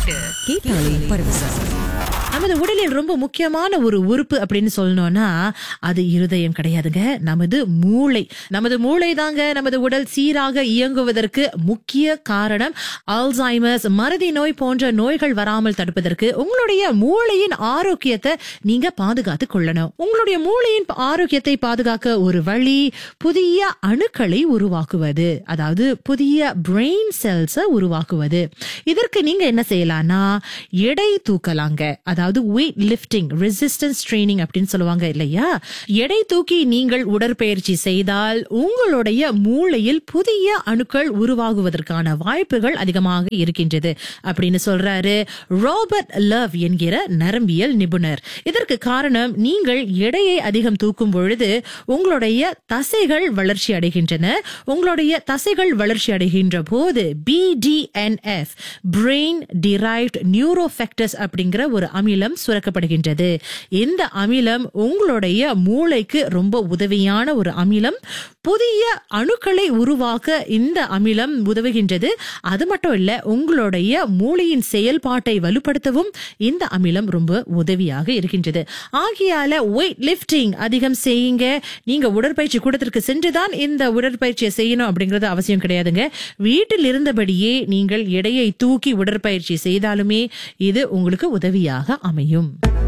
கேட்டாலே பரவசம் நமது உடலில் ரொம்ப முக்கியமான ஒரு உறுப்பு அப்படின்னு சொல்லணும்னா அது இருதயம் கிடையாதுங்க நமது மூளை நமது மூளை தாங்க நமது உடல் சீராக இயங்குவதற்கு முக்கிய காரணம் அல்சைமர்ஸ் மறதி நோய் போன்ற நோய்கள் வராமல் தடுப்பதற்கு உங்களுடைய மூளையின் ஆரோக்கியத்தை நீங்க பாதுகாத்து கொள்ளணும் உங்களுடைய மூளையின் ஆரோக்கியத்தை பாதுகாக்க ஒரு வழி புதிய அணுக்களை உருவாக்குவது அதாவது புதிய பிரெயின் செல்ஸை உருவாக்குவது இதற்கு நீங்க என்ன செய்யலாம்னா எடை தூக்கலாங்க அதாவது வெயிட் லிஃப்டிங் ரெசிஸ்டன்ஸ் ட்ரைனிங் அப்படின்னு சொல்லுவாங்க இல்லையா எடை தூக்கி நீங்கள் உடற்பயிற்சி செய்தால் உங்களுடைய மூளையில் புதிய அணுக்கள் உருவாகுவதற்கான வாய்ப்புகள் அதிகமாக இருக்கின்றது அப்படின்னு சொல்றாரு ராபர்ட் லவ் என்கிற நரம்பியல் நிபுணர் இதற்கு காரணம் நீங்கள் எடையை அதிகம் தூக்கும் பொழுது உங்களுடைய தசைகள் வளர்ச்சி அடைகின்றன உங்களுடைய தசைகள் வளர்ச்சி அடைகின்ற போது பிடிஎன்எஃப் பிரெயின் டிரைவ்ட் நியூரோஃபெக்டஸ் அப்படிங்கிற ஒரு அமிலம் சுரக்கப்படுகின்றது இந்த அமிலம் உங்களுடைய மூளைக்கு ரொம்ப உதவியான ஒரு அமிலம் புதிய அணுக்களை உருவாக்க இந்த அமிலம் உதவுகின்றது அது மட்டும் இல்ல உங்களுடைய மூளையின் செயல்பாட்டை வலுப்படுத்தவும் இந்த அமிலம் ரொம்ப உதவியாக இருக்கின்றது ஆகையால வெயிட் லிஃப்டிங் அதிகம் செய்யுங்க நீங்க உடற்பயிற்சி கூடத்திற்கு சென்றுதான் இந்த உடற்பயிற்சியை செய்யணும் அப்படிங்கிறது அவசியம் கிடையாதுங்க வீட்டில் இருந்தபடியே நீங்கள் எடையை தூக்கி உடற்பயிற்சி செய்தாலுமே இது உங்களுக்கு உதவியாக அமையும்